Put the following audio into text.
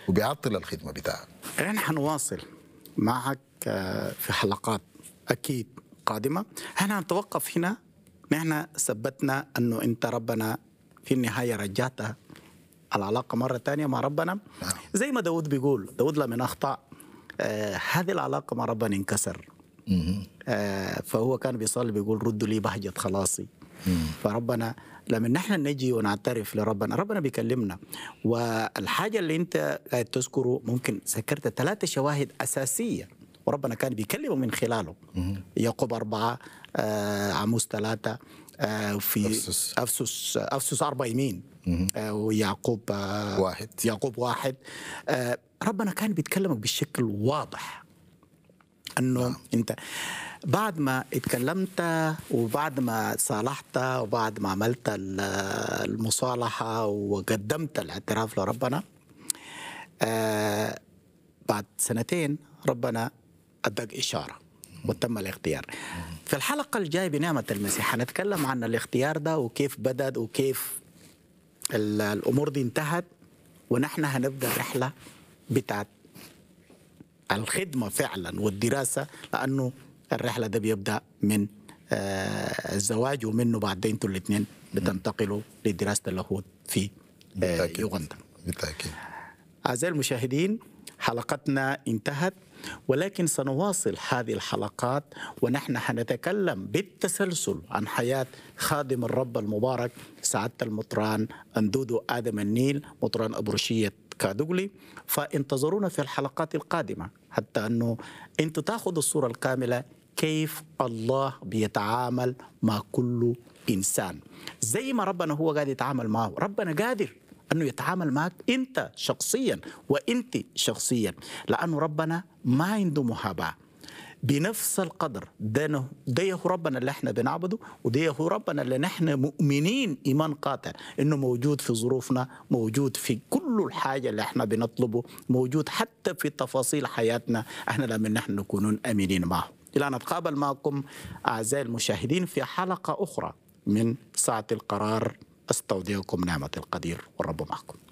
وبيعطل الخدمه بتاعها احنا حنواصل معك آه، في حلقات اكيد قادمه احنا هنتوقف هنا نحن ثبتنا انه انت ربنا في النهايه رجعت العلاقه مره ثانيه مع ربنا نعم. زي ما داود بيقول داود لما اخطا آه هذه العلاقه مع ربنا انكسر آه فهو كان بيصلي بيقول ردوا لي بهجه خلاصي فربنا لما نحن نجي ونعترف لربنا ربنا بيكلمنا والحاجه اللي انت قاعد تذكره ممكن ذكرت ثلاثه شواهد اساسيه وربنا كان بيكلمه من خلاله يعقوب أربعة آه عموس ثلاثة آه في أفسس. أفسس أفسس أربعة يمين آه ويعقوب آه واحد. يعقوب واحد آه ربنا كان بيتكلمك بشكل واضح انه نعم. انت بعد ما اتكلمت وبعد ما صالحت وبعد ما عملت ال- المصالحه وقدمت الاعتراف لربنا آه بعد سنتين ربنا اداك اشاره وتم الاختيار في الحلقه الجايه بنعمه المسيح هنتكلم عن الاختيار ده وكيف بدا وكيف ال- الامور دي انتهت ونحن هنبدا رحله بتاعت الخدمة فعلا والدراسة لأنه الرحلة ده بيبدأ من آه، الزواج ومنه بعدين انتوا الاثنين بتنتقلوا لدراسة اللاهوت في آه، بالتأكيد. يوغندا بالتاكيد أعزائي المشاهدين حلقتنا انتهت ولكن سنواصل هذه الحلقات ونحن حنتكلم بالتسلسل عن حياة خادم الرب المبارك سعادة المطران أندودو آدم النيل مطران أبرشية كادوغلي فانتظرونا في الحلقات القادمة حتى أنه أنتوا تاخذوا الصورة الكاملة كيف الله بيتعامل مع كل إنسان زي ما ربنا هو قاعد يتعامل معه ربنا قادر انه يتعامل معك انت شخصيا وانت شخصيا لانه ربنا ما عنده محاباه بنفس القدر ده ده هو ربنا اللي احنا بنعبده وده هو ربنا اللي نحن مؤمنين ايمان قاطع انه موجود في ظروفنا موجود في كل الحاجه اللي احنا بنطلبه موجود حتى في تفاصيل حياتنا احنا لما نحن نكونون امينين معه الى ان نتقابل معكم اعزائي المشاهدين في حلقه اخرى من ساعه القرار استودعكم نعمه القدير والرب معكم